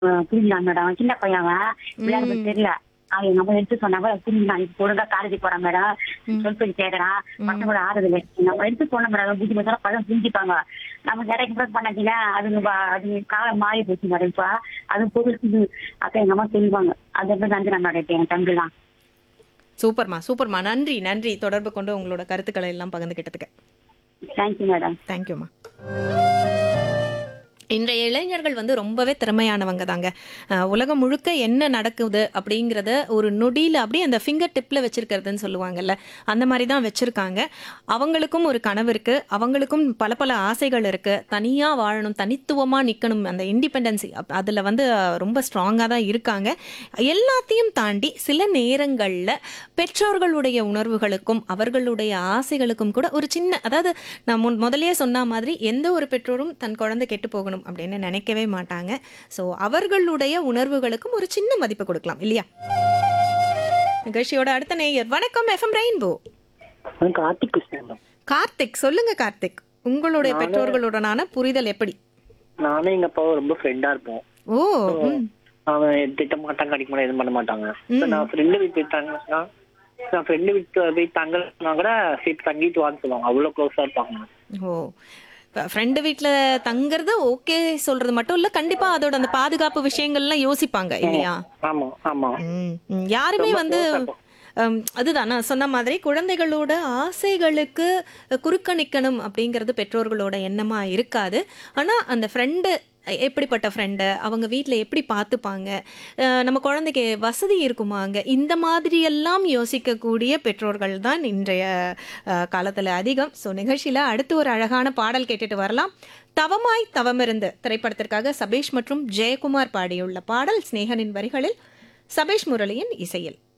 புரிஞ்சுக்கலாம் மேடம் சின்ன பையன் அவன் விளையாட தெரியல அவன் எங்க அம்மா எடுத்து சொன்னாங்க புரிஞ்சுக்கலாம் இப்ப ஒழுங்கா காலேஜ் போறான் மேடம் சொல்லி கேக்குறான் பசங்க கூட ஆறுது இல்லை நம்ம எடுத்து சொன்ன மேடம் புத்தி பசங்க பசங்க புரிஞ்சுப்பாங்க நம்ம நிறைய இம்ப்ரெஸ் பண்ணாச்சுன்னா அது வ- அது காலம் மாறி போச்சு மேடம் இப்ப அது புதுசு அப்ப எங்க அம்மா சொல்லுவாங்க அது எப்படி நன்றி நான் மேடம் என் தம்பி தான் சூப்பர்மா சூப்பர்மா நன்றி நன்றி தொடர்பு கொண்டு உங்களோட கருத்துக்களை எல்லாம் பகிர்ந்துக்கிட்டதுக்கு தேங்க்யூ மேடம் தேங்க்யூம்மா இன்றைய இளைஞர்கள் வந்து ரொம்பவே திறமையானவங்க தாங்க அஹ் உலகம் முழுக்க என்ன நடக்குது அப்படிங்கிறத ஒரு நொடியில் அப்படியே அந்த ஃபிங்கர் டிப்பில் வச்சிருக்கிறதுன்னு சொல்லுவாங்கல்ல அந்த மாதிரி தான் வச்சுருக்காங்க அவங்களுக்கும் ஒரு கனவு இருக்குது அவங்களுக்கும் பல பல ஆசைகள் இருக்குது தனியாக வாழணும் தனித்துவமாக நிற்கணும் அந்த இண்டிபெண்டன்சி அதில் வந்து அஹ், ரொம்ப ஸ்ட்ராங்காக தான் இருக்காங்க எல்லாத்தையும் தாண்டி சில நேரங்களில் பெற்றோர்களுடைய உணர்வுகளுக்கும் அவர்களுடைய ஆசைகளுக்கும் கூட ஒரு சின்ன அதாவது நான் முன் முதல்லயே சொன்ன மாதிரி எந்த ஒரு பெற்றோரும் தன் குழந்தை கெட்டு போகணும் அப்படின்னு நினைக்கவே மாட்டாங்க ஸோ அவர்களுடைய உணர்வுகளுக்கும் ஒரு சின்ன மதிப்பு கொடுக்கலாம் இல்லையா நிகழ்ச்சியோட அடுத்த நேயர் வணக்கம் எஃப்எம் ரெயின்போ கார்த்திக் கிருஷ்ணன் கார்த்திக் சொல்லுங்க கார்த்திக் உங்களுடைய பெற்றோர்களுடனான புரிதல் எப்படி நானும் எங்க அப்பாவும் ரொம்ப ஃப்ரெண்டா இருப்போம் ஓ ம், அவன் திட்ட மாட்டாங்க அடிக்க மாட்டாங்க எதுவும் பண்ண மாட்டாங்க இப்ப நான் ஃப்ரெண்டு வீட்டு போய் தங்கினா நான் ஃப்ரெண்டு வீட்டு போய் தங்கினா கூட சரி தங்கிட்டு வான்னு சொல்லுவாங்க அவ்வளவு க்ளோஸா இருப்பாங்க ஓ ஃப்ரெண்டு வீட்டில் தங்குறது ஓகே சொல்றது மட்டும் இல்லை கண்டிப்பா அதோட அந்த பாதுகாப்பு விஷயங்கள்லாம் யோசிப்பாங்க இல்லையா ஆமா ஆமா ம், ம். யாருமே வந்து ஹம், அதுதான் நான் சொன்ன மாதிரி குழந்தைகளோட ஆசைகளுக்கு குறுக்க நிற்கணும் அப்படிங்கிறது பெற்றோர்களோட எண்ணமா இருக்காது ஆனா அந்த ஃப்ரெண்டு எப்படிப்பட்ட ஃப்ரெண்டு அவங்க வீட்டில் எப்படி பார்த்துப்பாங்க அஹ், நம்ம குழந்தைக்கு வசதி இருக்குமாங்க இந்த மாதிரியெல்லாம் யோசிக்கக்கூடிய பெற்றோர்கள் தான் இன்றைய காலத்தில் அதிகம் ஸோ நிகழ்ச்சியில் அடுத்து ஒரு அழகான பாடல் கேட்டுட்டு வரலாம் தவமாய் தவமிருந்து திரைப்படத்திற்காக சபேஷ் மற்றும் ஜெயக்குமார் பாடியுள்ள பாடல் ஸ்நேகனின் வரிகளில் சபேஷ் முரளியின் இசையில்